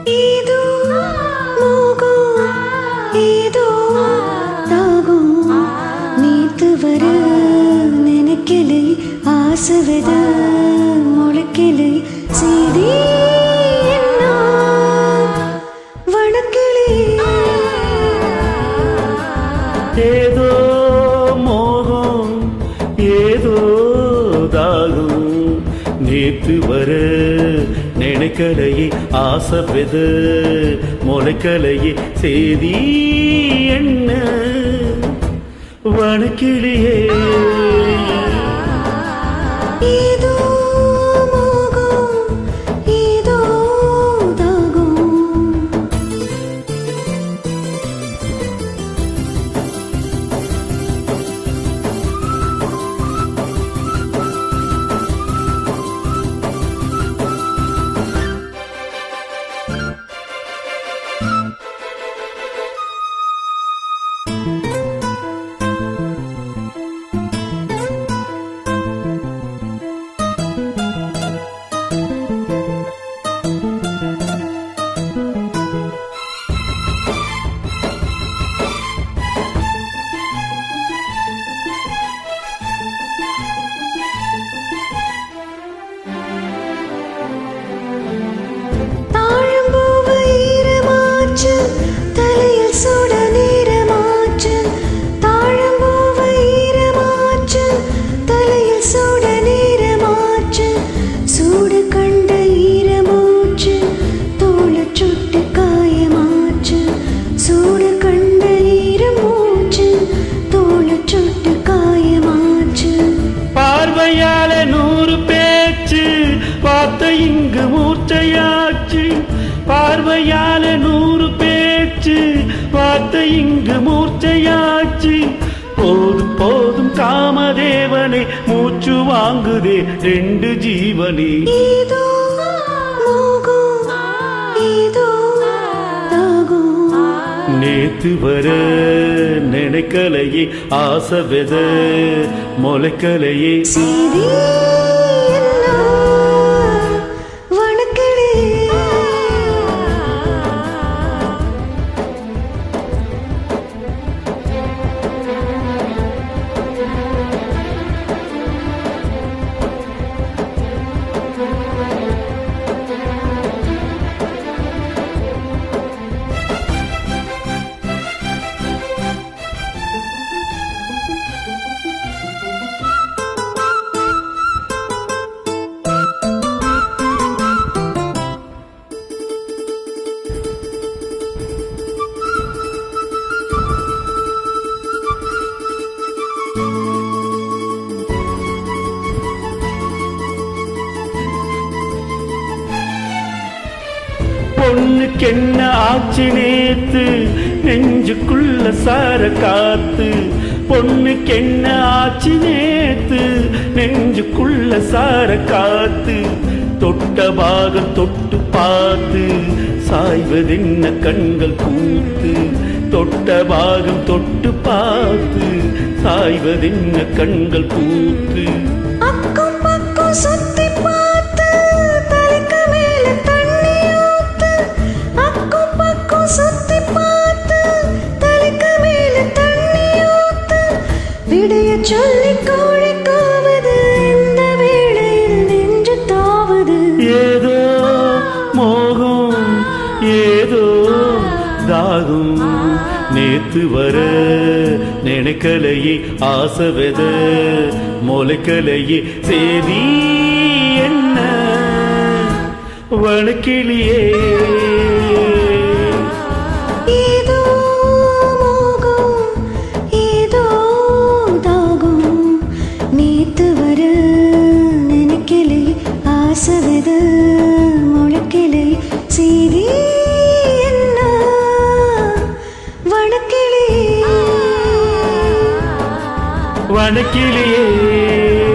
ஏதோ மோகம் ஏதோ தாகம் நேத்து வர நினைக்கலை ஆசை வித முளைக்கலை செய்தி என்ன வணக்கிலே ஏதோ மோகம் ஏதோ தாகம் நேத்து வர நினைக்கலையே ஆசை பெத முளைக்கலையே செய்தி என்ன வணக்கிளியே ஏதோ மோகம் ஏதோ தாகம் தாழம்பூவு ஈரமாச்சு தலையில் சுட நேரமாச்சு தாழம்பூவு ஈரமாச்சு தலையில் சுட நேரமாச்சு சூடு கண்ட ஈரமூச்சு தோள சுட்டு காயமாச்சு சூடு கண்ட ஈரமூச்சு தோள சுட்டு காயமாச்சு பார்வையால நூறு பேச்சு பார்த்த இங்கு மூர்ச்சையாச்சு பார்வையால நூறு பேச்சு பார்த்த இங்கு மூர்ச்சையாச்சு போதும் போதும் காமதேவனே மூச்சு வாங்குதே ரெண்டு ஜீவனே ஏதோ மோகம் ஏதோ தாகம் நேத்து வர நினைக்கலையே ஆசை வெத முளைக்கலையே செய்தி என்ன வணக்கலே பொண்ணுக்கு என்ன ஆச்சு நேத்து நெஞ்சுக்குள்ள சார காத்து பொண்ணுக்கு என்ன ஆச்சு நேத்து நெஞ்சுக்குள்ள சார காத்து தொட்ட பாகம் தொட்டு பார்த்து சாய்வதென்ன கண்கள் கூத்து தொட்ட பாகம் தொட்டு பார்த்து சாய்வதென்ன கண்கள் கூத்து அக்கம் பக்கம் சுத்தி பார்த்து தலைக்கு மேல தண்ணி ஊத்து அக்கம் பக்கம் சுத்தி பார்த்து தலைக்கு மேல தண்ணி ஊத்து விடைய சொல்லி கோழி கூவுது இந்த வேளையில் நெஞ்சு தாவுது ஏதோ மோகம் ஏதோ தாகம் நேத்து வர நினைக்கலையே ஆசை வெத முளைக்கலையே சேதி என்ன வணக்கிளியே ஏதோ மோகம் ஏதோ தாகம் நேத்து வர நினைக்கலை ஆசை வித முளைக்கலை செய்தி என்ன வணக்கிலே வணக்கிளியே